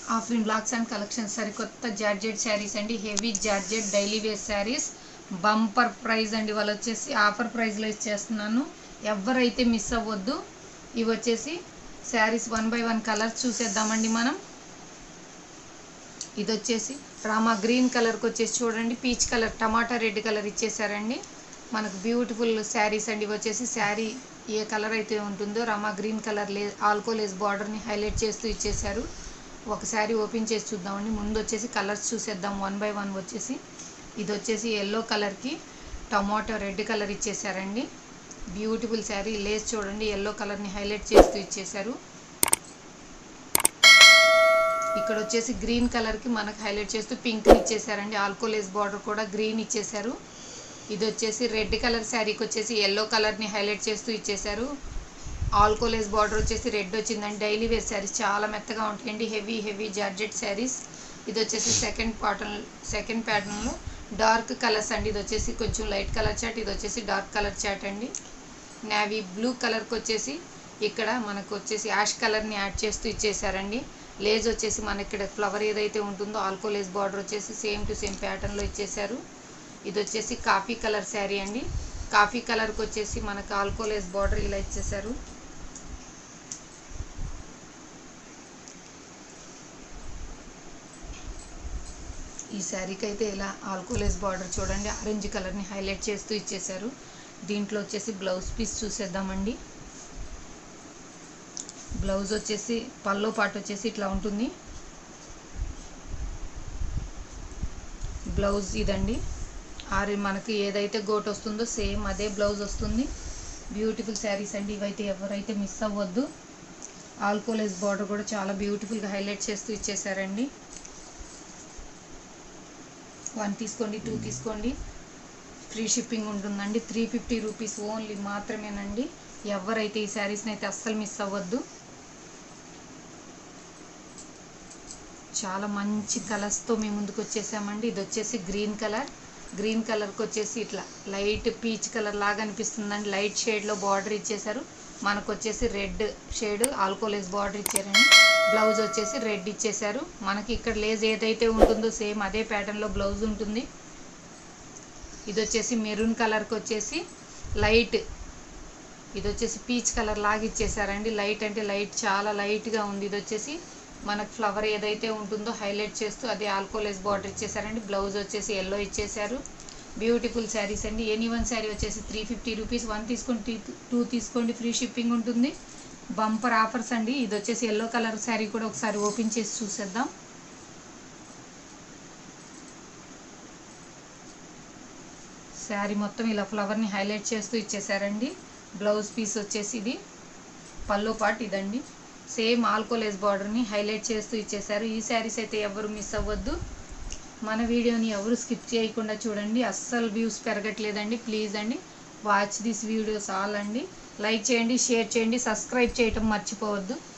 ఆఫ్రిన్ blocks and collections సరికొత్త georgette saris అండి heavy georgette daily wear saris bumper price అండి వాళ్ళు వచ్చేసి ఆఫర్ ప్రైస్లో ఇచ్చేస్తున్నాను ఎవరైతే మిస్ అవ్వద్దు ఇవి వచ్చేసి saris one by one colours చూసేద్దామండి మనం ఇది వచ్చేసి రామా గ్రీన్ కలర్కి వచ్చేసి చూడండి peach colour tomato red colour ఇచ్చేసారండి మనకు బ్యూటిఫుల్ శారీస్ అండి ఇవి వచ్చేసి శారీ ఏ కలర్ అయితే ఉంటుందో రామా గ్రీన్ కలర్ లే ఆల్కోలేస్ బార్డర్ని హైలైట్ చేస్తూ ఇచ్చేసారు ఒక శారీ ఓపెన్ చేసి చూద్దామండి ముందు వచ్చేసి కలర్స్ చూసేద్దాం వన్ బై వన్ వచ్చేసి ఇది వచ్చేసి ఎల్లో కలర్కి టమాటో రెడ్ కలర్ ఇచ్చేసారండి బ్యూటిఫుల్ శారీ లేస్ చూడండి ఎల్లో కలర్ని హైలైట్ చేస్తూ ఇచ్చేసారు ఇక్కడ వచ్చేసి గ్రీన్ కలర్కి మనకు హైలైట్ చేస్తూ పింక్ ఇచ్చేసారండి ఆల్కోలేస్ బార్డర్ కూడా గ్రీన్ ఇచ్చేసారు ఇది వచ్చేసి రెడ్ కలర్ శారీకి వచ్చేసి ఎల్లో కలర్ని హైలైట్ చేస్తూ ఇచ్చేసారు ఆల్కోలేస్ బార్డర్ వచ్చేసి రెడ్ వచ్చిందండి డైలీ వేర్ శారీస్ చాలా మెత్తగా ఉంటాయండి హెవీ హెవీ జార్జెట్ శారీస్ ఇది వచ్చేసి సెకండ్ పాటర్న్ సెకండ్ ప్యాటర్న్లో డార్క్ కలర్స్ అండి ఇది వచ్చేసి కొంచెం లైట్ కలర్ చాట్ ఇది వచ్చేసి డార్క్ కలర్ చాట్ అండి నావీ బ్లూ కలర్కి వచ్చేసి ఇక్కడ మనకు వచ్చేసి యాష్ కలర్ని యాడ్ చేస్తూ ఇచ్చేసారండి లేజ్ వచ్చేసి మన ఇక్కడ ఫ్లవర్ ఏదైతే ఉంటుందో ఆల్కో లేజ్ బార్డర్ వచ్చేసి సేమ్ టు సేమ్ ప్యాటర్న్లో ఇచ్చేసారు ఇది వచ్చేసి కాఫీ కలర్ శారీ అండి కాఫీ కలర్కి వచ్చేసి మనకు ఆల్కోలేస్ బార్డర్ ఇలా ఇచ్చేసారు ఈ శారీకి అయితే ఇలా ఆల్కోలేస్ బార్డర్ చూడండి ఆరెంజ్ కలర్ని హైలైట్ చేస్తూ ఇచ్చేసారు దీంట్లో వచ్చేసి బ్లౌజ్ పీస్ చూసేద్దామండి బ్లౌజ్ వచ్చేసి పల్లో పాటు వచ్చేసి ఇట్లా ఉంటుంది బ్లౌజ్ ఇదండి ఆరి మనకి ఏదైతే గోట్ వస్తుందో సేమ్ అదే బ్లౌజ్ వస్తుంది బ్యూటిఫుల్ శారీస్ అండి ఇవైతే ఎవరైతే మిస్ అవ్వద్దు ఆల్కోలేస్ బార్డర్ కూడా చాలా బ్యూటిఫుల్గా హైలైట్ చేస్తూ ఇచ్చేసారండి వన్ తీసుకోండి టూ తీసుకోండి ఫ్రీ షిప్పింగ్ ఉంటుందండి త్రీ ఫిఫ్టీ రూపీస్ ఓన్లీ మాత్రమేనండి ఎవరైతే ఈ శారీస్ని అయితే అస్సలు మిస్ అవ్వద్దు చాలా మంచి కలర్స్తో మేము ముందుకు వచ్చేసామండి ఇది వచ్చేసి గ్రీన్ కలర్ గ్రీన్ కలర్కి వచ్చేసి ఇట్లా లైట్ పీచ్ కలర్ లాగా అనిపిస్తుందండి లైట్ షేడ్లో బార్డర్ ఇచ్చేసారు మనకు వచ్చేసి రెడ్ షేడ్ ఆల్కోలేస్ బార్డర్ ఇచ్చారండి బ్లౌజ్ వచ్చేసి రెడ్ ఇచ్చేసారు మనకి ఇక్కడ లేజ్ ఏదైతే ఉంటుందో సేమ్ అదే ప్యాటర్న్లో బ్లౌజ్ ఉంటుంది ఇది వచ్చేసి మెరూన్ కలర్కి వచ్చేసి లైట్ ఇది వచ్చేసి పీచ్ కలర్ లాగా ఇచ్చేసారండి లైట్ అంటే లైట్ చాలా లైట్గా ఉంది ఇది వచ్చేసి మనకు ఫ్లవర్ ఏదైతే ఉంటుందో హైలైట్ చేస్తూ అదే ఆల్కోలేస్ బార్డర్ ఇచ్చేసారండి బ్లౌజ్ వచ్చేసి ఎల్లో ఇచ్చేసారు బ్యూటిఫుల్ శారీస్ అండి ఎనీ వన్ శారీ వచ్చేసి త్రీ ఫిఫ్టీ రూపీస్ వన్ తీసుకోండి టూ తీసుకోండి ఫ్రీ షిప్పింగ్ ఉంటుంది బంపర్ ఆఫర్స్ అండి ఇది వచ్చేసి ఎల్లో కలర్ శారీ కూడా ఒకసారి ఓపెన్ చేసి చూసేద్దాం శారీ మొత్తం ఇలా ఫ్లవర్ని హైలైట్ చేస్తూ ఇచ్చేసారండి బ్లౌజ్ పీస్ వచ్చేసి ఇది పల్లో పాట్ ఇదండి సేమ్ ఆల్కోలేస్ బార్డర్ని హైలైట్ చేస్తూ ఇచ్చేసారు ఈ శారీస్ అయితే ఎవరు మిస్ అవ్వద్దు మన వీడియోని ఎవరు స్కిప్ చేయకుండా చూడండి అస్సలు వ్యూస్ పెరగట్లేదండి ప్లీజ్ అండి వాచ్ దిస్ వీడియోస్ ఆల్ అండి లైక్ చేయండి షేర్ చేయండి సబ్స్క్రైబ్ చేయటం మర్చిపోవద్దు